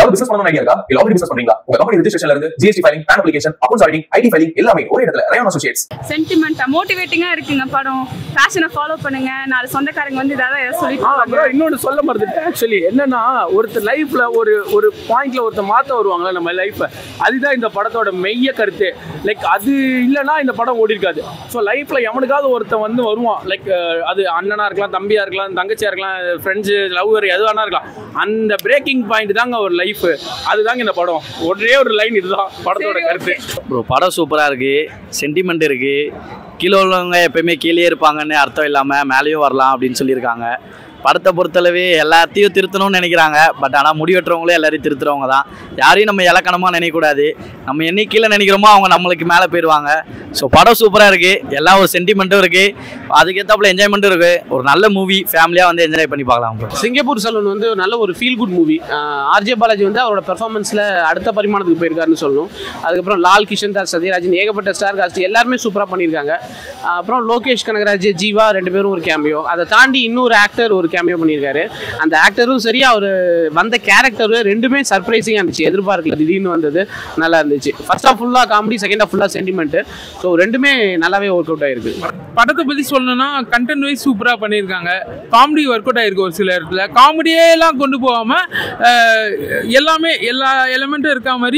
ஏதாவது பிசினஸ் பண்ணணும் ஐடியா இருக்கா இல்ல ஆல்ரெடி பிசினஸ் பண்றீங்களா உங்க கம்பெனி ரெஜிஸ்ட்ரேஷன்ல இருந்து GST filing PAN application accounts auditing IT filing எல்லாமே ஒரே இடத்துல ரயான் அசோசியேட்ஸ் சென்டிமெண்டா மோட்டிவேட்டிங்கா இருக்குங்க படம் பேஷனை ஃபாலோ பண்ணுங்க நாலு சொந்தக்காரங்க வந்து இதாவது ஏதாவது சொல்லிட்டு ஆ இருப்பாங்க. ப்ரோ இன்னொன்று சொல்ல மறந்துட்டேன் ஆக்சுவலி என்னன்னா ஒருத்தர் லைஃப்ல ஒரு ஒரு பாயிண்ட்ல ஒருத்தர் மாத்த வருவாங்கல்ல நம்ம லைஃப்பை அதுதான் இந்த படத்தோட மெய்ய கருத்து லைக் அது இல்லைன்னா இந்த படம் ஓடி இருக்காது ஸோ லைஃப்ல எவனுக்காவது ஒருத்தன் வந்து வருவான் லைக் அது அண்ணனா இருக்கலாம் தம்பியா இருக்கலாம் தங்கச்சியா இருக்கலாம் ஃப்ரெண்ட்ஸு லவ்வர் எது வேணா இருக்கலாம் அந்த பிரேக்கிங் பாயிண்ட் தாங்க ஒரு லைஃப் அதுதாங்க இந்த படம் ஒரே ஒரு லைன் இதுதான் படத்தோட கருத்து ப்ரோ படம் சூப்பராக இருக்குது சென்டிமெண்ட் இருக்குது கீழே உள்ளவங்க எப்பயுமே கீழே இருப்பாங்கன்னு அர்த்தம் இல்லாமல் மேலேயும் வரலாம் அப்படின்னு சொல்லியிருக்காங்க படத்தை பொறுத்தளவு எல்லாத்தையும் திருத்தணும்னு நினைக்கிறாங்க பட் ஆனால் முடிவெட்டுறவங்களே எல்லாரையும் திருத்துறவங்க தான் யாரையும் நம்ம இலக்கணமாக நினைக்கக்கூடாது நம்ம என்னைக்கு கீழே நினைக்கிறோமோ அவங்க நம்மளுக்கு மேலே போயிடுவாங்க ஸோ படம் சூப்பராக இருக்குது எல்லா ஒரு சென்டிமெண்ட்டும் இருக்குது அதுக்கேற்றாப்புல என்ஜாய்மெண்ட்டும் இருக்குது ஒரு நல்ல மூவி ஃபேமிலியாக வந்து என்ஜாய் பண்ணி பார்க்கலாம் ப்ரோ சிங்கப்பூர் சலூன் வந்து நல்ல ஒரு feel good movie RJ Balaji வந்து அவரோட பெர்ஃபார்மன்ஸில் அடுத்த பரிமாணத்துக்கு போயிருக்காருன்னு சொல்லணும் அதுக்கப்புறம் லால் கிஷன் தாஸ் சத்யராஜன் ஏகப்பட்ட ஸ்டார் காஸ்ட் எல்லாருமே சூப்பராக பண்ணியிருக்காங்க ஆஹ் அப்புறம் லோகேஷ் கனகராஜ் ஜீவா ரெண்டு பேரும் ஒரு கேமியோ அதை தாண்டி இன்னொரு ஆக்டர் ஒரு கேமியோ பண்ணியிருக்காரு அந்த ஆக்டரும் சரி அவர் வந்த கேரக்டரும் ரெண்டுமே சர்ப்ரைசிங்காக இருந்துச்சு எதிர்பார்க்கல திடீர்னு வந்தது நல்லா இருந்துச்சு ஃபர்ஸ்ட் ஆஃப் ஃபுல்லாக காமெடி செகண்ட் ஆஃப் ஃபுல்லாக சென்டிமெண்ட் ஸோ ரெண்டுமே நல்லாவே ஒர்க் அவுட் ஆயிருக்கு படத்தை பற்றி சொல்லணும்னா கண்டென்ட் வைஸ் சூப்பராக பண்ணியிருக்காங்க காமெடி ஒர்க் அவுட் ஆயிருக்கு ஒரு சில இடத்துல காமெடியே எல்லாம் கொண்டு போகாமல் எல்லாமே எல்லா எலிமெண்ட்டும் இருக்க மாதிரி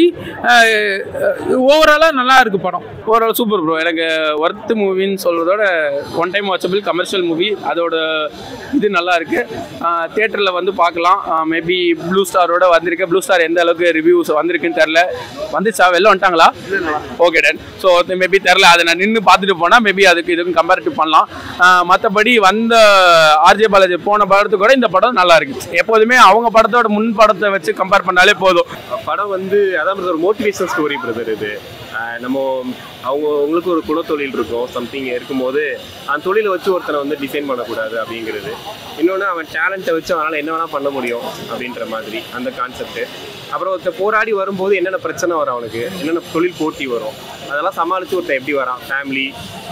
ஓவராலாக நல்லா இருக்கு படம் ஓவரால் சூப்பர் ப்ரோ எனக்கு ஒர்த் மூவின்னு சொல்கிறதோட one time watchable commercial movie அதோட இது நல்லா இருக்கு தேட்டரில் வந்து பார்க்கலாம் மேபி ப்ளூ ஸ்டாரோட வந்திருக்கு ப்ளூ ஸ்டார் எந்த அளவுக்கு ரிவ்யூஸ் வந்திருக்குன்னு தெரில வந்துச்சா வெளில வந்துட்டாங்களா ஓகே டன் ஸோ மேபி தெரில அதை நான் நின்று பார்த்துட்டு போனால் மேபி அதுக்கு இதுக்கும் கம்பேரிட்டிவ் பண்ணலாம் மற்றபடி வந்த ஆர்ஜே பாலாஜி போன படத்துக்கு கூட இந்த படம் நல்லா இருக்கு எப்போதுமே அவங்க படத்தோட முன் படத்தை வச்சு கம்பேர் பண்ணாலே போதும் படம் வந்து அதான் brother ஒரு மோட்டிவேஷன் ஸ்டோரி பிரதர் இது ஆஹ் நம்ம அவங்க உங்களுக்கு ஒரு குலத்தொழில் இருக்கும் சம்திங் இருக்கும்போது அந்த தொழிலை வச்சு ஒருத்தனை வந்து டிசைன் பண்ணக்கூடாது அப்படிங்கிறது இன்னொன்று அவன் டேலண்ட்டை வச்சு அவனால் என்ன வேணால் பண்ண முடியும் அப்படின்ற மாதிரி அந்த கான்செப்ட் அப்புறம் ஒருத்தன் போராடி வரும்போது என்னென்ன பிரச்சனை வரும் அவனுக்கு என்னென்ன தொழில் போட்டி வரும் அதெல்லாம் சமாளித்து ஒருத்தன் எப்படி வரான் ஃபேமிலி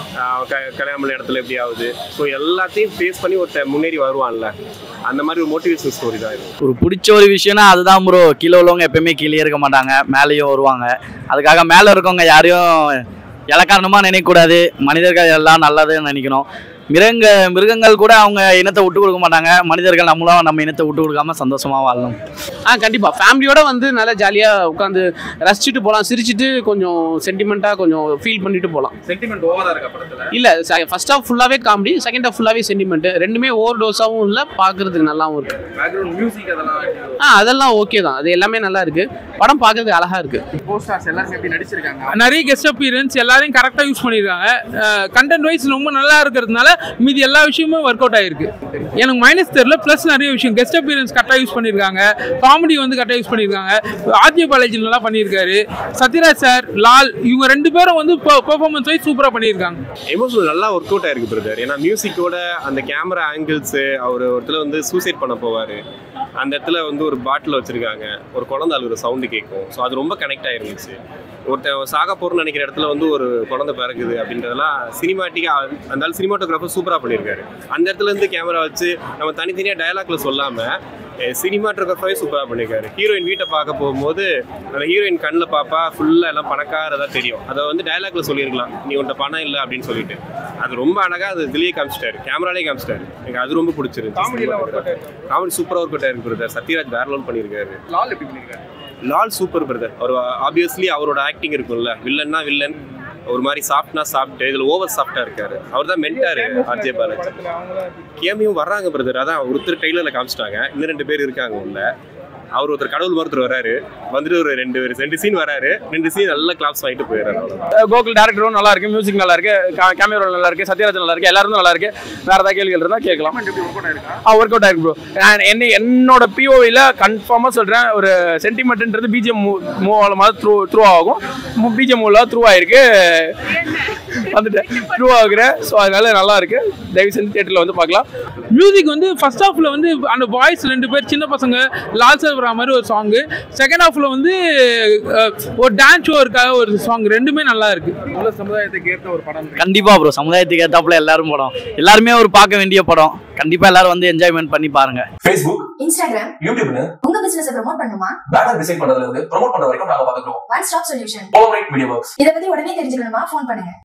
க கல்யாணம் பண்ண இடத்துல எப்படி ஆகுது ஸோ எல்லாத்தையும் ஃபேஸ் பண்ணி ஒருத்தன் முன்னேறி வருவான்ல அந்த மாதிரி ஒரு மோட்டிவேஷன் ஸ்டோரி தான் இது ஒரு பிடிச்ச ஒரு விஷயம்னா அதுதான் ப்ரோ கீழே உள்ளவங்க எப்பயுமே கீழே இருக்க மாட்டாங்க மேலேயும் வருவாங்க அதுக்காக மேலே இருக்கவங்க யாரையும் இலக்காரணமாக நினைக்கக்கூடாது மனிதர்கள் எல்லாம் நல்லதுன்னு நினைக்கணும் மிருங்க மிருகங்கள் கூட அவங்க இனத்தை விட்டு கொடுக்க மாட்டாங்க மனிதர்கள் நம்மளும் நம்ம இனத்தை விட்டு கொடுக்காம சந்தோஷமா வாழணும் ஆ கண்டிப்பாக ஃபேமிலியோட வந்து நல்லா ஜாலியாக உட்காந்து ரசிச்சுட்டு போகலாம் சிரிச்சிட்டு கொஞ்சம் சென்டிமெண்ட்டாக கொஞ்சம் ஃபீல் பண்ணிட்டு போகலாம் சென்டிமெண்ட் ஓவராக இருக்கா படத்தில் இல்லை ஃபர்ஸ்ட் ஆஃப் ஃபுல்லாகவே காமெடி செகண்ட் ஆஃப் ஃபுல்லாகவே சென்டிமெண்ட் ரெண்டுமே ஓவர் டோஸாகவும் இல்லை பார்க்குறதுக்கு நல்லாவும் இருக்கு பேக்ரவுண்ட் மியூசிக் அதெல்லாம் ஆ அதெல்லாம் ஓகே தான் அது எல்லாமே நல்லா இருக்கு படம் பார்க்கறதுக்கு அழகா இருக்கு போஸ்டார்ஸ் எல்லாரும் எப்படி நடிச்சிருக்காங்க நிறைய கெஸ்ட் அப்பீரன்ஸ் எல்லாரையும் கரெக்டாக யூஸ் பண்ணியிருக்காங்க கண்டென்ட் வைஸ் ரொம்ப நல்லா இருக்கிறதுனால மீதி எல்லா விஷயமும் ஒர்க் அவுட் ஆயிருக்கு எனக்கு மைனஸ் தெரியல ப்ளஸ் நிறைய விஷயம் கெஸ்ட் அப்பீரன்ஸ் கரெக்டாக யூஸ் பண்ணியிருக்காங்க காமெடி வந்து கரெக்டாக யூஸ் பண்ணியிருக்காங்க ஆர்ஜே பாலாஜி நல்லா பண்ணியிருக்காரு சத்யராஜ் சார் லால் இவங்க ரெண்டு பேரும் வந்து பெர்ஃபார்மன்ஸ் வைஸ் சூப்பராக பண்ணியிருக்காங்க எமோஷனல் நல்லா ஒர்க் அவுட் ஆயிருக்கு பிரதர் ஏன்னா மியூசிக்கோட அந்த கேமரா ஆங்கிள்ஸு அவர் ஒரு இடத்துல வந்து சூசைட் பண்ண போவார் அந்த இடத்துல வந்து ஒரு பாட்டில் வச்சிருக்காங்க ஒரு குழந்தை அழுகுற சவுண்டு கேட்கும் ஸோ அது ரொம்ப கனெக்ட் ஆயிருந்துச்சு ஒருத்தன் சாக போறோம்னு நினைக்கிற இடத்துல வந்து ஒரு குழந்தை பிறகுது அப்படின்றதெல்லாம் சினிமாட்டிக்காக அந்த சினிமாட்டோகிராஃபர் சூப்பராக பண்ணியிருக்காரு அந்த இடத்துல இருந்து கேமரா வச்சு நம்ம தனித்தனியாக டயலாக்ல சொல்லாமல் சினிமாட்டோகிராஃபரே சூப்பராக பண்ணியிருக்காரு ஹீரோயின் வீட்டை பார்க்க போகும்போது அந்த ஹீரோயின் கண்ணில் பாப்பா ஃபுல்லாக எல்லாம் பணக்காரதா தெரியும் அதை வந்து டயலாக்ல சொல்லியிருக்கலாம் நீ உன்ட்ட பணம் இல்லை அப்படின்னு சொல்லிட்டு அது ரொம்ப அழகாக அது இதுலேயே காமிச்சிட்டாரு கேமராலே காமிச்சிட்டாரு எனக்கு அது ரொம்ப பிடிச்சிருந்துச்சு காமெடி சூப்பராக ஒர்க் அவுட் ஆயிருக்கு பிரதர் சத்யராஜ் வேற லோன் பண்ணியிருக்காரு லால் எப்படி பண்ணிருக்காரு லால் சூப்பர் பிரதர் அவர் ஆப்வியஸ்லி அவரோட ஆக்டிங் இருக்கும்ல வில்லன்னா வில்லன் ஒரு மாதிரி சாஃப்ட்னா சாஃப்ட் இதுல ஓவர் சாஃப்டா இருக்காரு அவர் தான் மென்டாரு ஆர்ஜே பாலாஜி கேமியும் வர்றாங்க பிரதர் அதான் ஒருத்தர் ட்ரெய்லர்ல காமிச்சிட்டாங்க இன்னும் ரெண்டு பேர் இருக்காங்க உள்ள அவர் ஒருத்தர் கடவுள் மருத்துவர் வராரு வந்துட்டு ஒரு ரெண்டு பேர் ரெண்டு சீன் வராரு ரெண்டு சீன் நல்லா கிளாப்ஸ் வாங்கிட்டு போயிடுறாரு அவ்வளவுதான் கோகுல் டேரக்டரும் நல்லா இருக்கு மியூசிக் நல்லா இருக்கு கேமரா நல்லா இருக்கு சத்யராஜ் நல்லா இருக்கு எல்லாரும் நல்லா இருக்கு வேற ஏதாவது கேள்விகள் இருந்தா கேட்கலாம் ஆ ஒர்க் அவுட் ஆயிருக்கு ப்ரோ என்ன என்னோட பிஓவில கன்ஃபார்மா சொல்றேன் ஒரு சென்டிமெண்ட்ன்றது பிஜிஎம் மூவ் மாதிரி த்ரூ த்ரூ ஆகும் பிஜிஎம் மூவ்ல த்ரூ ஆயிருக்கு வந்துட்டேன் த்ரூ ஆகுறேன் ஸோ அதனால நல்லா இருக்கு தயவு செஞ்சு தியேட்டர்ல வந்து பார்க்கலாம் மியூசிக் வந்து ஃபர்ஸ்ட் ஹாஃப்ல வந்து அந்த பாய்ஸ் ரெண்டு பேர் சின்ன பசங்க லால் சர்வரா மாதிரி ஒரு சாங்கு செகண்ட் ஹாஃப்ல வந்து அஹ், ஒரு டான்ஸ் ஷோ இருக்காக ஒரு சாங் ரெண்டுமே நல்லா இருக்கு உள்ள சமுதாயத்துக்கு ஏற்ற ஒரு படம் கண்டிப்பா ப்ரோ சமுதாயத்துக்கு ஏத்தாப்புல எல்லாரும் படம் எல்லாருமே ஒரு பார்க்க வேண்டிய படம் கண்டிப்பா எல்லாரும் வந்து என்ஜாய்மெண்ட் பண்ணி பாருங்க ஃபேஸ்புக் இன்ஸ்டாகிராம் யூடியூப்னு உங்க பிசினஸ் ப்ரோமோட் பண்ணுமா பேனர் டிசைன் பண்றதுல இருந்து ப்ரோமோட் பண்ற வரைக்கும் நாங்க பாத்துக்கிறோம் one stop solution Collaborate Media Works இத பத்தி உடனே தெரிஞ்சுக்கணுமா ஃபோன் பண்ணுங்க